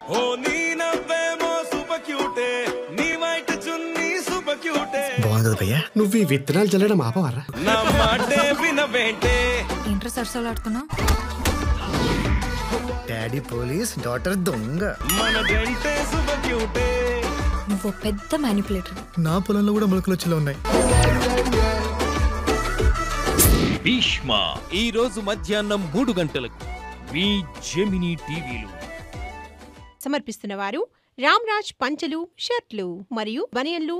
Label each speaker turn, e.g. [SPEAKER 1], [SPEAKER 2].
[SPEAKER 1] ఓ నీ నవ్వేమో సూపర్ క్యూటే నీ వైట్ చున్నీ సూపర్ క్యూటే
[SPEAKER 2] బాగుంది కదా భయ్యా నువ్వు ఈ విత్తనాలు చల్లడం ఆపవరా
[SPEAKER 1] నా మాటే వినవేంటే
[SPEAKER 3] ఏంట్రా సరసాలాడుతున్నా
[SPEAKER 2] డాడీ పోలీస్ డాటర్ దొంగ
[SPEAKER 1] మన జంటే సూపర్ క్యూటే
[SPEAKER 3] నువ్వు పెద్ద మ్యానిపులేటర్
[SPEAKER 2] నా పొలంలో కూడా మొలకలు వచ్చేలా ఉన్నాయి
[SPEAKER 4] భీష్మ ఈ రోజు మధ్యాహ్నం మూడు గంటలకు మీ జెమినీ టీవీలో
[SPEAKER 5] సమర్పిస్తున్న వారు రామ్రాజ్ పంచలు షర్ట్లు మరియు బనియన్లు